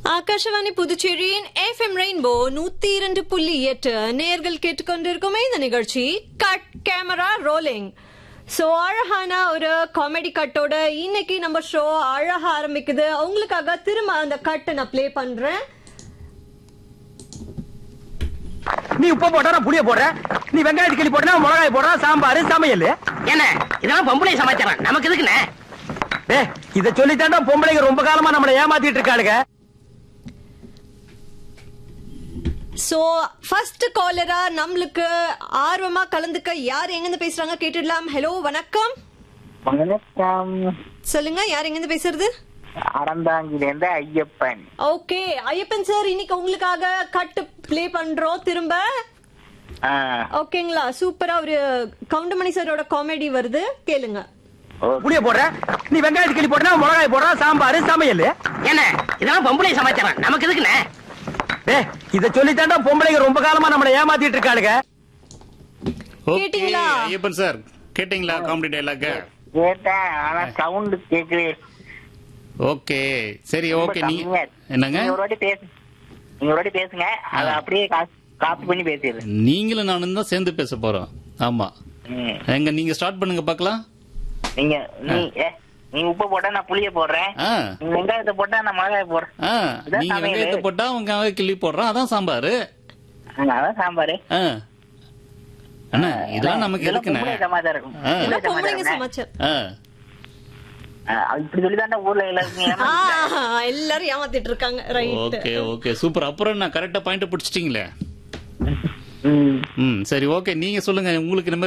ஆகாஷவாணி புதுச்சேரியின் FM rainbow நூத்தி இரண்டு புள்ளி எட்டு நேர்கள் கேட்டுக்கொண்டிருக்குமே இந்த நிகழ்ச்சி கட் கேமரா ரோலிங் சோ அழகான ஒரு காமெடி கட்டோட இன்னைக்கு நம்ம ஷோ அழகா ஆரம்பிக்குது உங்களுக்காக திரும்ப அந்த கட்டை நான் ப்ளே பண்றேன் நீ உப்பு போட்டா நான் புளிய போடுறேன் நீ வெங்காயத்து கிளி போட்டா மிளகாய் போடுறா சாம்பார் சமையல் என்ன இதெல்லாம் பொம்பளை சமாச்சாரம் நமக்கு எதுக்குண்ணே ஏ இத சொல்லித்தாண்டா பொம்பளைங்க ரொம்ப காலமா நம்மள ஏமாத்திட்டு இருக்காளுங்க சோ ஃபர்ஸ்ட் காலரா நம்மளுக்கு ஆர்வமா கலந்துக்க யார் எங்கிருந்து பேசுறாங்க கேட்டுடலாம் ஹலோ வணக்கம் வணக்கம் சொல்லுங்க யார் எங்கிருந்து பேசுறது அறந்தாங்கிலிருந்து ஐயப்பன் ஓகே ஐயப்பன் சார் இன்னைக்கு உங்களுக்காக கட்டு ப்ளே பண்றோம் திரும்ப ஆ, ஓகேங்களா சூப்பரா ஒரு கவுண்டமணி சாரோட காமெடி வருது கேளுங்க ஓ, புளிய போடுறேன் நீ வெங்காயத்து கிளி போட்டா மிளகாய் போடுறா சாம்பார் சமையல் என்ன இதெல்லாம் பொம்பளை சமாச்சாரம் நமக்கு எதுக்குண்ணே ஏ இத சொல்லித்தாண்டா பொம்பளைங்க ரொம்ப காலமா நம்மள ஏமாத்திட்டு இருக்காளுங்க ஓகே கேட்டீங்களா? ஐயப்பன் சார் கேட்டீங்களா காமெடி டைலாக் கேட்டேன் ஆனா சவுண்ட் கேக்குது ஓகே சரி ரொம்ப ஓகே நீ கம்மியா இருக்கு. என்னங்க நீங்க ஒரு வாட்டி பேசு நீங்க ஒரு வாட்டி பேசுங்க அதை அப்படியே காப்பி பண்ணி பேசிடு நீங்களும் நானும் தான் சேர்ந்து பேச போறோம் ஆமா ம். எங்க நீங்க ஸ்டார்ட் பண்ணுங்க பார்க்கலாம் நீங்க நீ ஏ, நீ உப்பு போட்டா நான் புளிய போடுறேன் ஆ நீ வெங்காயத்தை போட்டா நான் மிளகாய் போடுறேன் ஆ இதான் நீங்க சமையலு. வெங்காயத்தை போட்டா உங்க கிள்ளி போடுறான் அதான் சாம்பார் ஆ, அதான் சாம்பாரு ஆ அண்ணா இதெல்லாம் நமக்கு இதெல்லாம் எதுக்குண்ணே பொம்பளை சமாச்சாரம் ஆ. எல்லாம் பொம்பளை பொம்பளைங்க சமாச்சாரம். சமாச்சாரம் ஆ ஆ, இப்படி சொல்லி ஊர்ல எல்லாருக்கும் ஆ, ஏமாத்திட்டாங்க. எல்லாரும் ஏமாத்திட்டு இருக்காங்க ரைட் ஓகே ஓகே சூப்பர் அப்புறம் நான் கரெக்டா பாயிண்ட் பிடிச்சிட்டீங்களே ம் ம் சரி ஓகே நீங்க சொல்லுங்க உங்களுக்கு இந்த மாதிரி